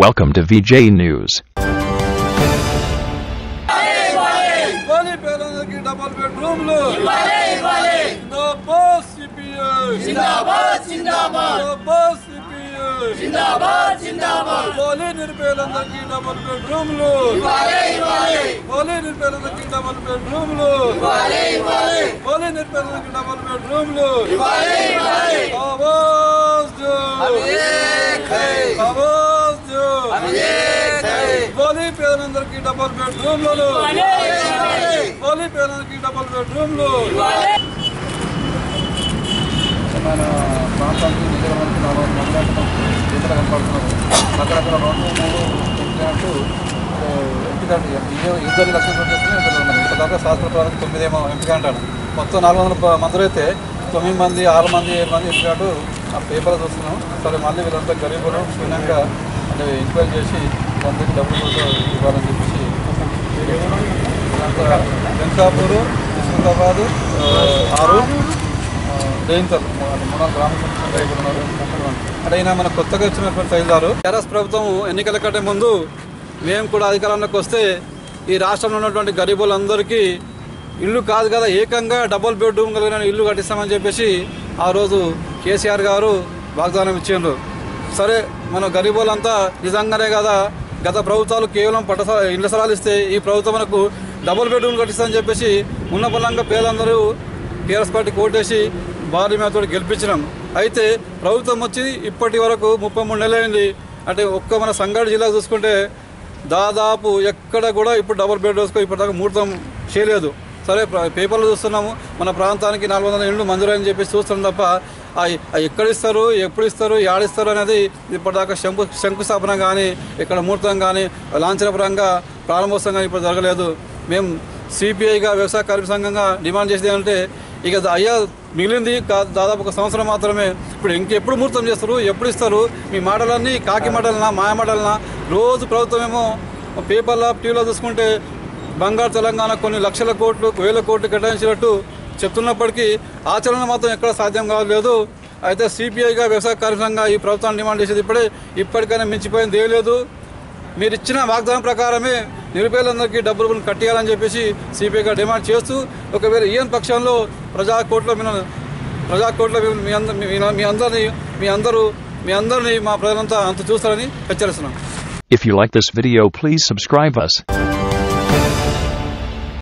Welcome to VJ News. ఇవ్వాలి పేదలకి double బెడ్రూమ్లు జిందాబాద్ సిపిఐ జిందాబాద్ జిందాబాద్ జిందాబాద్ సిపిఐ జిందాబాద్ జిందాబాద్ ఇవ్వాలి నిరుపేదలందరికీ డబల్ బెడ్రూమ్లు ఇవ్వాలి ఇవ్వాలి ఇవ్వాలి నిరుపేదలకి డబల్ బెడ్రూమ్లు ఇవ్వాలి ఇవ్వాలి ఇవ్వాలి నిరుపేదలకి డబల్ బెడ్రూమ్లు ఇవ్వాలి ఇవ్వాలి ఆవాజ్ దో एक है ఆవాజ్ దో एक है ఇవ్వాలి పేదలందరికీ డబల్ బెడ్రూమ్లు ఇవ్వాలి పేదలకి డబల్ బెడ్రూమ్లు మన ప్రాంతానికి నిజంగా మనకి నాలుగు మండలం చేతులు కనపడుతున్నారు అక్కడక్కడ రెండు మూడు ఎంపికంటూ ఎంపికంటు ఇద్దరు లక్షలు చేస్తున్నారు ఇద్దరు ఉన్నారు ఇప్పటిదాకా శాస్త్ర ప్రాంతం తొమ్మిదేమో ఎంపిక అంటాడు మొత్తం నాలుగు వందల ప- మందులు అయితే తొమ్మిది మంది ఆరు మంది ఏడు మంది ఎంపికంటూ ఆ పేపర్ చూస్తున్నాం సరే మళ్ళీ వీళ్ళంతా గరీబులు క్షుణ్ణంగా అంటే ఎంక్వైరీ చేసి అందరికి డబ్బులు కూడా ఇవ్వాలని చెప్పేసి ఇదంతా వెంకాపూరు నిజామాబాద్ ఆరు జయంతల్ మూడు గ్రామ పంచాయతీ ఇక్కడ ఉన్నారు అంటే ఈయన మన కొత్తగా వచ్చినటువంటి తహసీల్దారు టీఆర్ఎస్ ప్రభుత్వం ఎన్నికల కంటే ముందు మేము కూడా అధికారంలోకి వస్తే ఈ రాష్ట్రంలో ఉన్నటువంటి గరీబులందరికీ ఇల్లు కాదు కదా ఏకంగా డబుల్ బెడ్రూమ్ కలిగిన ఇల్లు కట్టిస్తామని చెప్పేసి ఆ రోజు కేసీఆర్ గారు వాగ్దానం ఇచ్చిండ్రు సరే మన గరీబులంతా నిజంగానే కదా గత ప్రభుత్వాలు కేవలం పట్ట ఇళ్ల స్థలాలు ఇస్తే ఈ ప్రభుత్వం మనకు డబుల్ బెడ్రూమ్ కట్టిస్తామని చెప్పేసి ఉన్న పొలంగా పేదలందరూ టీఆర్ఎస్ పార్టీ కోటేసి భారీ మేతోటి గెలిపించినాం అయితే ప్రభుత్వం వచ్చి ఇప్పటి వరకు ముప్పై మూడు నెలలైంది అంటే ఒక్క మన సంగారెడ్డి జిల్లా చూసుకుంటే దాదాపు ఎక్కడ కూడా ఇప్పుడు డబుల్ బెడ్ వేసుకో ఇప్పటిదాకా ముహూర్తం చేయలేదు సరే ప్ర- పేపర్లో చూస్తున్నాము మన ప్రాంతానికి నాలుగు వందల ఇళ్ళు మంజూరని చెప్పేసి చూస్తున్నాం తప్ప అవి అవి ఎక్కడ ఇస్తారు ఎప్పుడు ఇస్తారు ఏడిస్తారు అనేది ఇప్పటిదాకా శంకు శంకుస్థాపన కానీ ఇక్కడ ముహూర్తం కానీ లాంఛనపరంగా ప్రారంభోత్సవం కానీ ఇప్పుడు జరగలేదు మేము సిపిఐగా వ్యవసాయ కార్మిక సంఘంగా డిమాండ్ చేసేది ఏంటంటే ఇక ద- అయ్యా మిగిలింది కా- దాదాపు ఒక సంవత్సరం మాత్రమే ఇప్పుడు ఇంకెప్పుడు ముహూర్తం చేస్తారు ఎప్పుడు ఇస్తారు మీ మాటలన్నీ కాకి మాటలనా మాయ మాటలనా రోజు ప్రభుత్వం ఏమో పేపర్లో టీవీలో చూసుకుంటే బంగారు తెలంగాణ కొన్ని లక్షల కోట్లు వేల కోట్లు కేటాయించినట్టు చెప్తున్నప్పటికీ ఆచరణ మాత్రం ఎక్కడ సాధ్యం కావట్లేదు అయితే సిపిఐగా వ్యవసాయ కార్మిక సంఘంగా ఈ ప్రభుత్వాన్ని డిమాండ్ చేసేది ఇప్పుడే ఇప్పటికైనా మించిపోయింది ఏం లేదు మీరు ఇచ్చిన వాగ్దానం ప్రకారమే నిరుపేదలందరికీ డబ్బులు కట్టేయాలని చెప్పేసి సిపిఐగా డిమాండ్ చేస్తూ ఒకవేళ ఈయన పక్షంలో ప్రజా కోర్టులో మీ ప్రజా కోర్టులో మీ- మీ అందరి మీ- మీ అందరినీ మీ అందరూ మీ అందరినీ మా ప్రజలంతా అంత చూస్తారని హెచ్చరిస్తున్నాం If you like this video, please subscribe us.